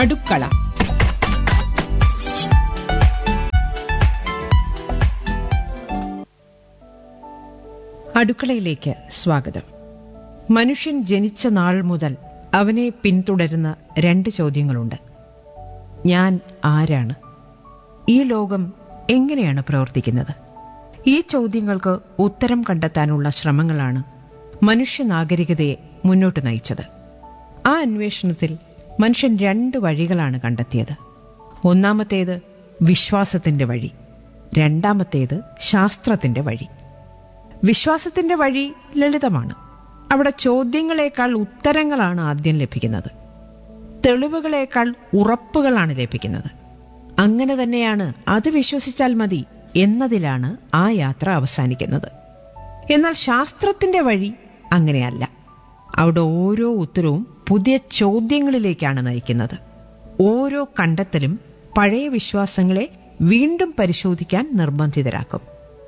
അടുക്കള അടുക്കളയിലേക്ക് സ്വാഗതം മനുഷ്യൻ ജനിച്ച നാൾ മുതൽ അവനെ പിന്തുടരുന്ന രണ്ട് ചോദ്യങ്ങളുണ്ട് ഞാൻ ആരാണ് ഈ ലോകം എങ്ങനെയാണ് പ്രവർത്തിക്കുന്നത് ഈ ചോദ്യങ്ങൾക്ക് ഉത്തരം കണ്ടെത്താനുള്ള ശ്രമങ്ങളാണ് മനുഷ്യ നാഗരികതയെ മുന്നോട്ട് നയിച്ചത് ആ അന്വേഷണത്തിൽ മനുഷ്യൻ രണ്ട് വഴികളാണ് കണ്ടെത്തിയത് ഒന്നാമത്തേത് വിശ്വാസത്തിന്റെ വഴി രണ്ടാമത്തേത് ശാസ്ത്രത്തിന്റെ വഴി വിശ്വാസത്തിന്റെ വഴി ലളിതമാണ് അവിടെ ചോദ്യങ്ങളെക്കാൾ ഉത്തരങ്ങളാണ് ആദ്യം ലഭിക്കുന്നത് തെളിവുകളേക്കാൾ ഉറപ്പുകളാണ് ലഭിക്കുന്നത് അങ്ങനെ തന്നെയാണ് അത് വിശ്വസിച്ചാൽ മതി എന്നതിലാണ് ആ യാത്ര അവസാനിക്കുന്നത് എന്നാൽ ശാസ്ത്രത്തിന്റെ വഴി അങ്ങനെയല്ല അവിടെ ഓരോ ഉത്തരവും പുതിയ ചോദ്യങ്ങളിലേക്കാണ് നയിക്കുന്നത് ഓരോ കണ്ടെത്തലും പഴയ വിശ്വാസങ്ങളെ വീണ്ടും പരിശോധിക്കാൻ നിർബന്ധിതരാക്കും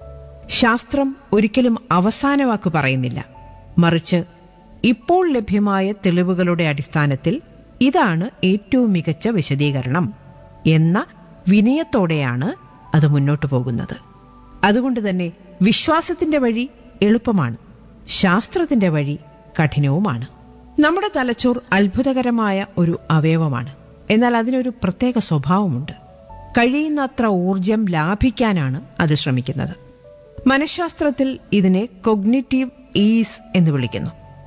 ശാസ്ത്രം ഒരിക്കലും അവസാന വാക്ക് പറയുന്നില്ല മറിച്ച് ഇപ്പോൾ ലഭ്യമായ തെളിവുകളുടെ അടിസ്ഥാനത്തിൽ ഇതാണ് ഏറ്റവും മികച്ച വിശദീകരണം എന്ന വിനയത്തോടെയാണ് അത് മുന്നോട്ടു പോകുന്നത് അതുകൊണ്ട് തന്നെ വിശ്വാസത്തിന്റെ വഴി എളുപ്പമാണ് ശാസ്ത്രത്തിന്റെ വഴി കഠിനവുമാണ് നമ്മുടെ തലച്ചോർ അത്ഭുതകരമായ ഒരു അവയവമാണ് എന്നാൽ അതിനൊരു പ്രത്യേക സ്വഭാവമുണ്ട് കഴിയുന്നത്ര ഊർജം ലാഭിക്കാനാണ് അത് ശ്രമിക്കുന്നത് മനഃശാസ്ത്രത്തിൽ ഇതിനെ കൊഗ്നിറ്റീവ് ഈസ് എന്ന് വിളിക്കുന്നു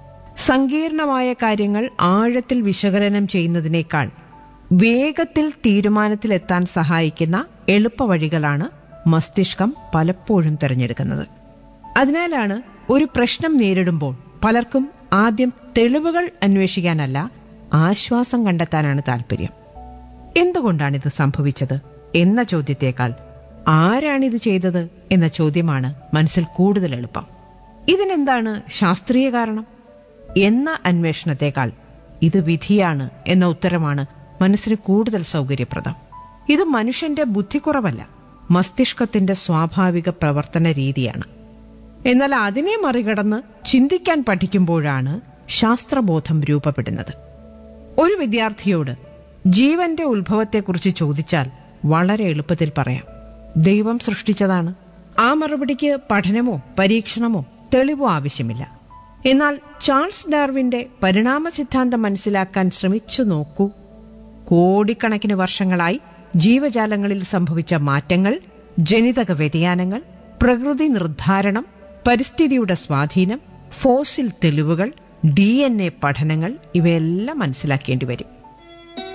സങ്കീർണമായ കാര്യങ്ങൾ ആഴത്തിൽ വിശകലനം ചെയ്യുന്നതിനേക്കാൾ വേഗത്തിൽ തീരുമാനത്തിലെത്താൻ സഹായിക്കുന്ന എളുപ്പവഴികളാണ് മസ്തിഷ്കം പലപ്പോഴും തിരഞ്ഞെടുക്കുന്നത് അതിനാലാണ് ഒരു പ്രശ്നം നേരിടുമ്പോൾ പലർക്കും ആദ്യം തെളിവുകൾ അന്വേഷിക്കാനല്ല ആശ്വാസം കണ്ടെത്താനാണ് താല്പര്യം എന്തുകൊണ്ടാണിത് സംഭവിച്ചത് എന്ന ചോദ്യത്തേക്കാൾ ആരാണിത് ചെയ്തത് എന്ന ചോദ്യമാണ് മനസ്സിൽ കൂടുതൽ എളുപ്പം ഇതിനെന്താണ് ശാസ്ത്രീയ കാരണം എന്ന അന്വേഷണത്തെക്കാൾ ഇത് വിധിയാണ് എന്ന ഉത്തരമാണ് മനസ്സിന് കൂടുതൽ സൗകര്യപ്രദം ഇത് മനുഷ്യന്റെ ബുദ്ധിക്കുറവല്ല മസ്തിഷ്കത്തിന്റെ സ്വാഭാവിക പ്രവർത്തന രീതിയാണ് എന്നാൽ അതിനെ മറികടന്ന് ചിന്തിക്കാൻ പഠിക്കുമ്പോഴാണ് ശാസ്ത്രബോധം രൂപപ്പെടുന്നത് ഒരു വിദ്യാർത്ഥിയോട് ജീവന്റെ ഉത്ഭവത്തെക്കുറിച്ച് ചോദിച്ചാൽ വളരെ എളുപ്പത്തിൽ പറയാം ദൈവം സൃഷ്ടിച്ചതാണ് ആ മറുപടിക്ക് പഠനമോ പരീക്ഷണമോ തെളിവോ ആവശ്യമില്ല എന്നാൽ ചാൾസ് ഡാർവിന്റെ പരിണാമ സിദ്ധാന്തം മനസ്സിലാക്കാൻ ശ്രമിച്ചു നോക്കൂ കോടിക്കണക്കിന് വർഷങ്ങളായി ജീവജാലങ്ങളിൽ സംഭവിച്ച മാറ്റങ്ങൾ ജനിതക വ്യതിയാനങ്ങൾ പ്രകൃതി നിർദ്ധാരണം പരിസ്ഥിതിയുടെ സ്വാധീനം ഫോസിൽ തെളിവുകൾ ഡി എൻ എ പഠനങ്ങൾ ഇവയെല്ലാം മനസ്സിലാക്കേണ്ടി വരും